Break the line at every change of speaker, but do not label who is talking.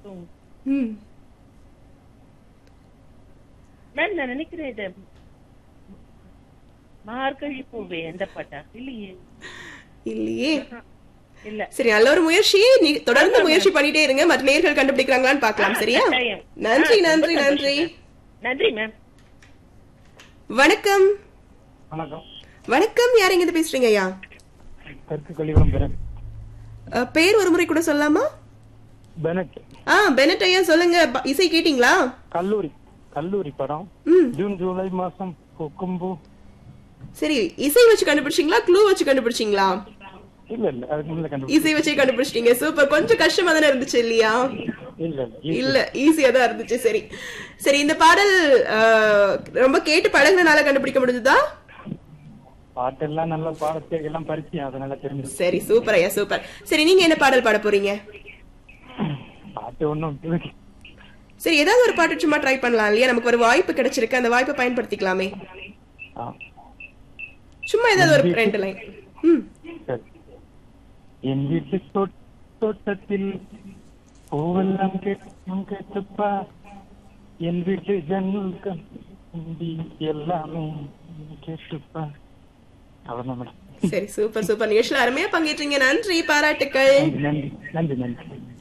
இருக்கும்
ம்
மேம் நான் நினைக்கிறேன் இது மார்கழி பூவே எந்த பாட்டா இல்லையே
இல்லையே
இல்ல
சரி நல்ல ஒரு முயற்சி நீ தொடர்ந்து முயற்சி பண்ணிட்டே இருங்க மற்ற நேர்கள் கண்டுபிடிக்கிறாங்களான்னு பார்க்கலாம் சரியா
கட்டாயம்.
நன்றி
ஆ,
நன்றி
ரொம்ப
நன்றி
சந்தோஷம். நன்றி மேம்
வணக்கம்
வணக்கம்
வணக்கம் யார் எங்க இருந்து பேசுறீங்க ஐயா
தெற்கு கொள்ளிக்குளம் பெனட்
அஹ், பேர் ஒரு முறை கூட சொல்லலாமா
பெனட்
ஆ பெனட் ஐயா சொல்லுங்க ப- இசை கேட்டீங்களா
கல்லூரி கல்லூரி படம்
ம்
ஜூன் ஜூலை மாசம் கும்பு
சரி இசை வச்சு கண்டுபிடிச்சீங்களா க்ளூ வச்சு கண்டுபிடிச்சீங்களா
இல்ல இல்ல அதுக்கு முன்ன கண்டுபிடி
இசை வச்சே கண்டுபிடிச்சிட்டீங்க சூப்பர் கொஞ்சம் கஷ்டமா தானே இருந்துச்சு இல்லையா
இல்ல இல்ல
இல்ல ஈஸியா தான் இருந்துச்சு சரி சரி இந்த பாடல் அஹ், ரொம்ப கேட்டு பழகுனனால கண்டுபிடிக்க முடிஞ்சதா
பாட்டெல்லாம் நல்ல பாடத்தை எல்லாம் பரிச்சயம் அதனால தெரிஞ்சு
சரி சூப்பர் ஐயா சூப்பர் சரி நீங்க என்ன பாடல் பாட போறீங்க
பாட்டு ஒண்ணும்
சரி ஏதாவது ஒரு பாட்டு சும்மா ட்ரை பண்ணலாம் இல்லையா நமக்கு ஒரு வாய்ப்பு கிடைச்சிருக்கு அந்த வாய்ப்பை பயன்படுத்திக்கலாமே
ஆ,
சும்மா ஏதாவது ஒரு ரெண்டு லைன் ம்
சரி என் வீட்டு தோட்- தோட்டத்தில் பூவெல்லாம் கேட்கும் கேட்டுப்பா என் வீட்டு ஜன்னல் கம்பி எல்லாமே கேட்டுப்பா அவ்வளவுதான் மேடம்
சரி சூப்பர் சூப்பர் நிகழ்ச்சியில் அருமையா பங்கேற்றீங்க நன்றி பாராட்டுக்கள்
நன்றி நன்றி நன்றி